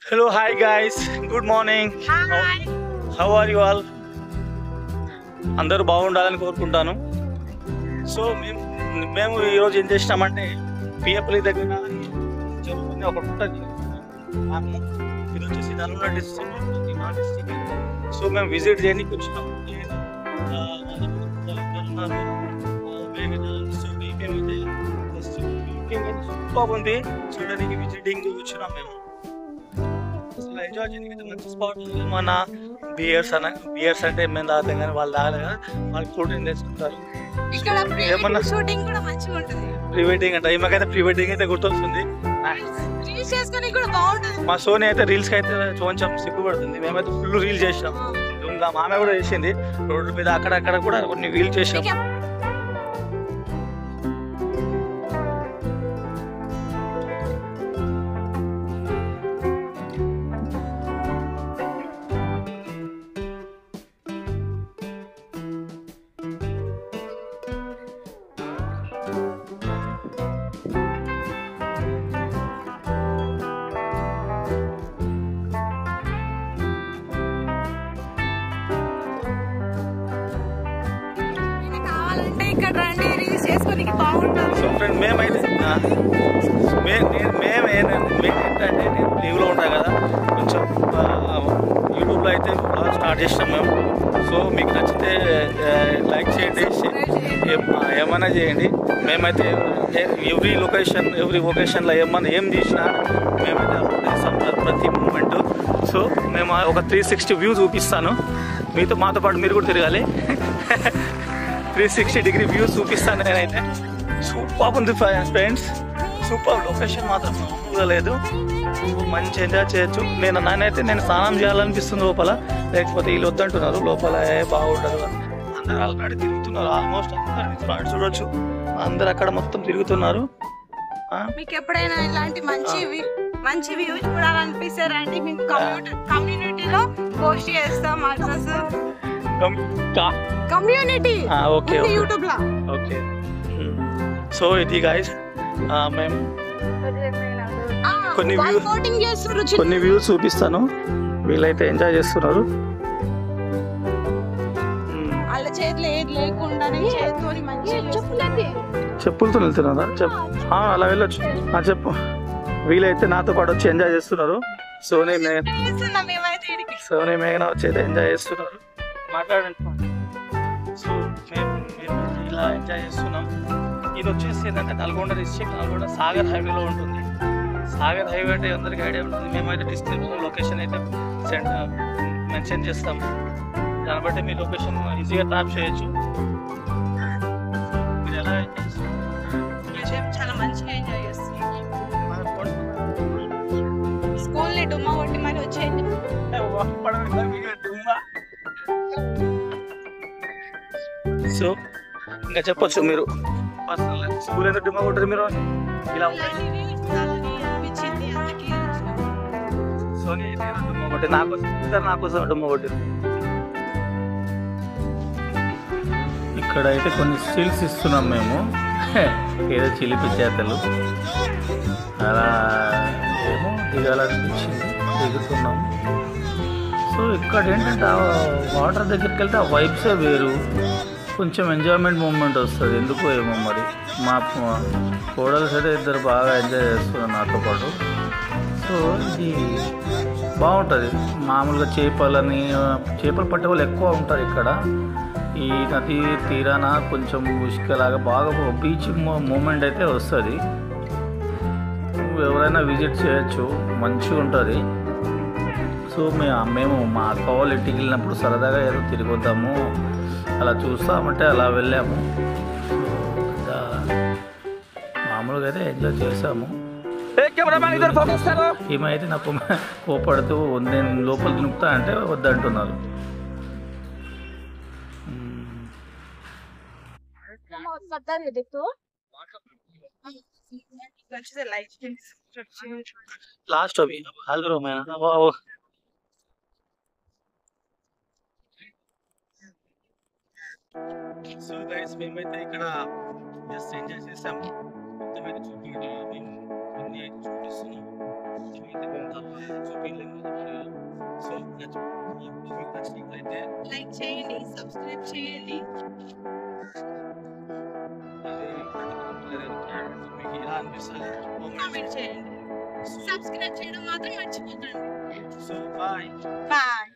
Hello hi guys good morning hi how are you all అందరూ బాగుండాలని కోరుకుంటాను so మేము మేము ఈరోజు ఏం చేసినామంటే పిఎఫ్ఎల్ దగ్గర జరుగుతుంది ఒక ఉంటుంది ఆమె ఇది వచ్చేసి నల్గొండ డిస్ట్రిక్ట్ మా డిస్ట్రిక్ట్ సో మేము విజిట్ చేయడానికి వచ్చినాం ఆ, వాళ్ళందరూ ఉన్నారు. ఆ, మేఘన, సో మేమేమైతే just looking at సూపర్ ఉంది చూడడానికి విజిటింగ్ వచ్చినాం మేము అసలు ఎంజాయ్ చేయడానికి మంచి స్పాట్ మన బియర్స్ అన్న బియర్స్ అంటే మేము తాగుతాం కానీ వాళ్ళు తాగలేదు కదా వాళ్ళు ప్రోటీన్ తెచ్చుకుంటారు ఇక్కడ ఏమన్నా- షూటింగ్ కూడా మంచిగా ఉంటుంది ప్రీ వెడ్డింగ్ అంటే ఈమెకైతే ప్రీ వెడ్డింగ్ అయితే గుర్తొస్తుంది రీల్స్ చేసుకొని కూడా బాగుంటుంది మా సోని అయితే రీల్స్కి అయితే కొంచెం సిగ్గుపడుతుంది మేమైతే ఫుల్ రీల్ చేసినాం ఇంకా మామే కూడా చేసింది రోడ్డు మీద అక్కడక్కడ కూడా కొన్ని రీల్ చేసినాం మీకు ఏమైనా కావాలంటే ఇక్కడ రండి రీల్స్ చేసుకొని బాగుంటుంది సో ఫ్రెండ్ మేమైతే ఆ, మే నేను మేము ఏ- మేము ఏంటంటే నేను లీవ్లో ఉంటా కదా కొంచెం ఆ, యూట్యూబ్లో అయితే బ్లాగ్ స్టార్ట్ చేసినాం మేము సో మీకు నచ్చితే ఆ, లైక్ చేయండి షే- ఏం- ఆ, ఏమైనా చేయండి మేమైతే ఎవ్రీ లొకేషన్ ఎవ్రీ లొకేషన్లో ఏమన్నా ఏం తీసినా మేమైతే అప్లోడ్ చేస్తాం ప్ర- ప్రతి మూమెంట్ సో మేము ఆ ఒక త్రీ సిక్స్టీ వ్యూ చూపిస్తాను మీతో మాతో పాటు మీరు కూడా తిరగాలి త్రీ సిక్స్టీ డిగ్రీ వ్యూ చూపిస్తాను నేనైతే సూపర్ ఉంది ఫ్రెండ్స్ సూపర్ లొకేషన్ మాత్రం మామూలుగా లేదు మంచి ఎంజాయ్ చేయొచ్చు నేను నానైతే నేను స్నానం చేయాలనిపిస్తుంది లోపల లేకపోతే వీళ్ళు వద్దంటున్నారు లోపల ఏ బాగుండదు అని అందరు ఆల్రెడీ తిరుగుతున్నారు ఆల్మోస్ట్ అందరు తిరుగుతున్నారు. చూడొచ్చు అందరు అక్కడ మొత్తం తిరుగుతున్నారు ఆ, మీకు ఎప్పుడైనా ఇలాంటి మంచి వి- మంచి వ్యూ చూడాలనిపిస్తే రండి మేము కమ్యూనిటీ కమ్యూనిటీలో పోస్ట్ చేస్తాం అడ్రస్ కమ్- కా- కమ్యూనిటీ ఆ, ఓకే ఓకే యూట్యూబ్ లో ఓకే సో ఇది గాయస్ మేము కొన్ని view- ఓటింగ్ చేస్తున్నారు కొన్ని వ్యూస్ చూపిస్తాను వీళ్ళైతే ఎంజాయ్ చేస్తున్నారు మ్మ్. వాళ్ళ చేతిలో ఏది లేకుండానే చేతితోని మంచి చెప్పులేదు చెప్పులతో వెళ్తున్నారా చెప్పు ఆ, అలా వెళ్ళొచ్చు ఆ, చెప్పు వీళ్ళైతే నాతో పాటు వచ్చి ఎంజాయ్ చేస్తున్నారు సోనీ మే చేస్తున్నాం మేమైతే ఈడికి సోనీ మేఘన వచ్చి అయితే ఎంజాయ్ చేస్తున్నారు మాట్లాడండి సో మేము మేము ఇలా ఎంజాయ్ చేస్తున్నాం ఇది వచ్చేసి ఏంటంటే నల్గొండ డిస్ట్రిక్ట్ నల్గొండ సాగర్ హైవేలో ఉంటుంది సాగర్ హైవే అంటే అందరికీ ఐడియా ఉంటుంది మేమైతే డిస్క్రిప్షన్ లొకేషన్ అయితే సెండ్ మెన్షన్ చేస్తాం దాన్ని బట్టి మీ లొకేషన్ ఈజీగా ట్రాప్ చేయొచ్చు మీరు ఎలా enjoy చేస్తున్నారు? మేము చాలా మంచిగా ఎంజాయ్ చేస్తున్నాం మన phone- స్కూల్ ని డుమ్మా కొట్టి మరి వచ్చేయండి సో ఇంకా చెప్పొచ్చు మీరు పర్సనల్ స్కూల్ ఎందుకు డిమా కొట్టారు మీరు ఇలా సోనీ అయితే ఇలా డుమ్మా కొట్టి నా కోసం ఇద్దరు నా కోసం డుమ్మా కొట్టారు ఇక్కడ అయితే కొన్ని స్టిల్స్ ఇస్తున్నాం మేము ఏదో చిలిపి చేతలు అలా ఏమో దిగాలనిపించింది దిగుతున్నాం సో ఇక్కడ ఏంటంటే ఆ వాటర్ దగ్గరికి వెళ్తే ఆ వైబ్సే వేరు కొంచెం ఎంజాయ్మెంట్ మూమెంట్ వస్తుంది ఎందుకో ఏమో మరి మా కోడల్స్ అయితే ఇద్దరు బాగా ఎంజాయ్ చేస్తున్నారు నాతో పాటు సో ఇది బాగుంటుంది మామూలుగా చేపలని చేపలు పట్టే వాళ్ళు ఎక్కువ ఉంటారు ఇక్కడ ఈ నది తీరాన కొంచెం ఉసుకలాగా బాగా బీచ్ మూమెంట్ అయితే వస్తుంది ఎవరైనా విజిట్ చేయొచ్చు మంచిగా ఉంటుంది సో మేము మేము మా అక్క వాళ్ళ ఇంటికి వెళ్ళినప్పుడు సరదాగా ఏదో తిరిగి వద్దాము అలా చూస్తామంటే అలా వెళ్ళాము సో మామూలుగా అయితే ఎంజాయ్ చేసాము ఈమె అయితే నాకు కోపడుతూ నేను లోపల దునుకుతా అంటే వద్దంటున్నారు మ్మ్. లాస్ట్ అవి హల్దరో మేనా వావ్ సో గైస్ మేమైతే ఇక్కడ జస్ట్ ఎంజాయ్ చేసాము మొత్తం అయితే చూపి మేము అన్ని అయితే చూపిస్తున్నాం అయితే మేము తర్వాత చూపించలేము సో మీకు నచ్చినట్లయితే లైక్ చేయండి సబ్స్క్రైబ్ చేయండి అది మీకు ఎలా అనిపిస్తుంది కామెంట్ చేయండి సబ్స్క్రైబ్ చేయడం మాత్రం మర్చిపోకండి సో బాయ్ బాయ్